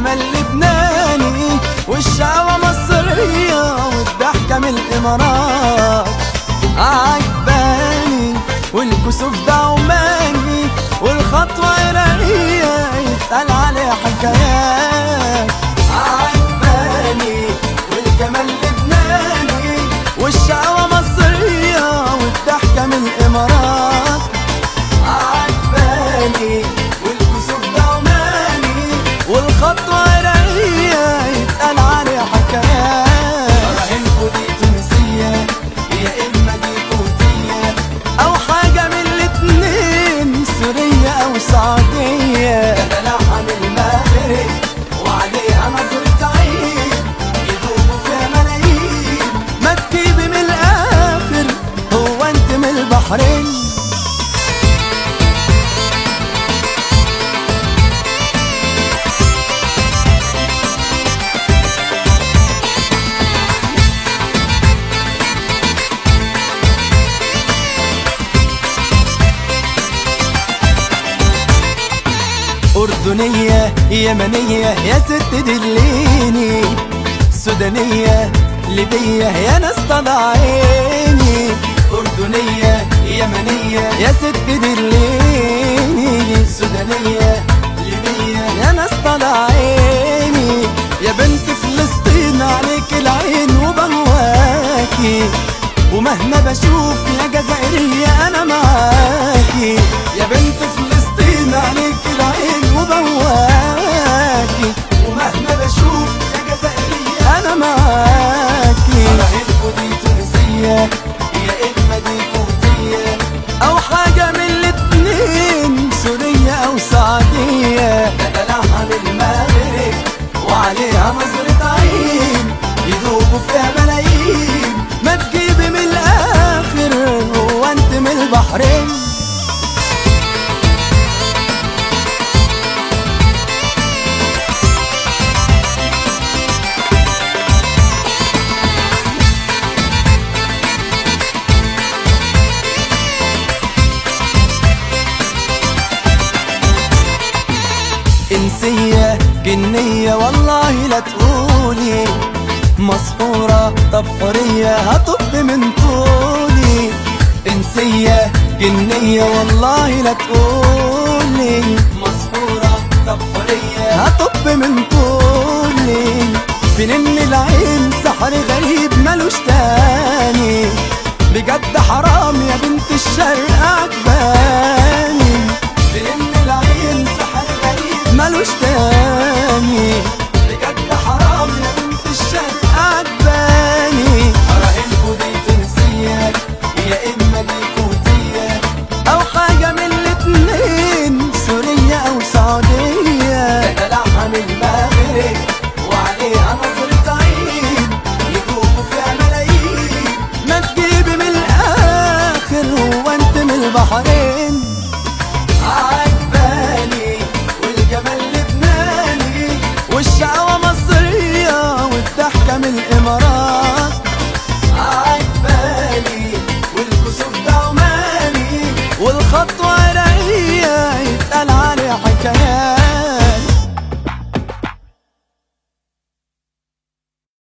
والجمال لبناني والشقاوة مصرية والضحكة من الإمارات عجباني والكسوف ده عماني والخطوة عراقية يتقال عليها حكايات عجباني والجمال لبناني والشقاوة مصرية والضحكة من الإمارات عجباني والكسوف ده عماني والخطوة عراقية يتقال عليها حكايات راهنكوا دي تونسية يا إما دي كويتية أو حاجة من الاتنين سورية أو سعودية دلعها من المغرب وعليها نظرة عين يدوبوا فيها ملايين ما تجيبي من الآخر هو أنت من البحرين أردنية يمنية يا ست دليني سودانية ليبية يا ناس طلع عيني أردنية يمنية يا ست دليني سودانية ليبية يا ناس طلع عيني يا بنت فلسطين عليك العين وبهواكي ومهما بشوف يا جزائرية أنا معاكي يا بنت فلسطين عليك العين وبواكي ومهما بشوف يا جزائرية أنا معاكي راهنكوا دي تونسية يا إما دي كويتية أو حاجة من الاتنين سورية أو سعودية ده دلعها من المغرب وعليها نظرة عين يدوبوا فيها ملايين ما تجيبي من الآخر هو أنت من البحرين إنسية جنية والله لا تقولي مسحورة طب حرية هطب من طولي إنسية جنية والله لا تقولي مسحورة طب حرية هطب من طولي في نن العين سحر غريب ملوش تاني بجد حرام يا بنت الشرق عجباني في نن العين سحر غريب ملوش تاني بجد حرام يا بنت الشرق عجباني راهنكوا دي تونسية يا إما دي كويتية أو حاجة من الاتنين سورية أو سعودية دلعها من المغرب وعليها نظرة عين يدوبوا فيها ملايين ما تجيبي من الآخر هو أنت من البحرين عجباني والجمال لبناني والشقاوة مصرية والضحكة من الإمارات عجباني والكسوف ده عماني والخطوة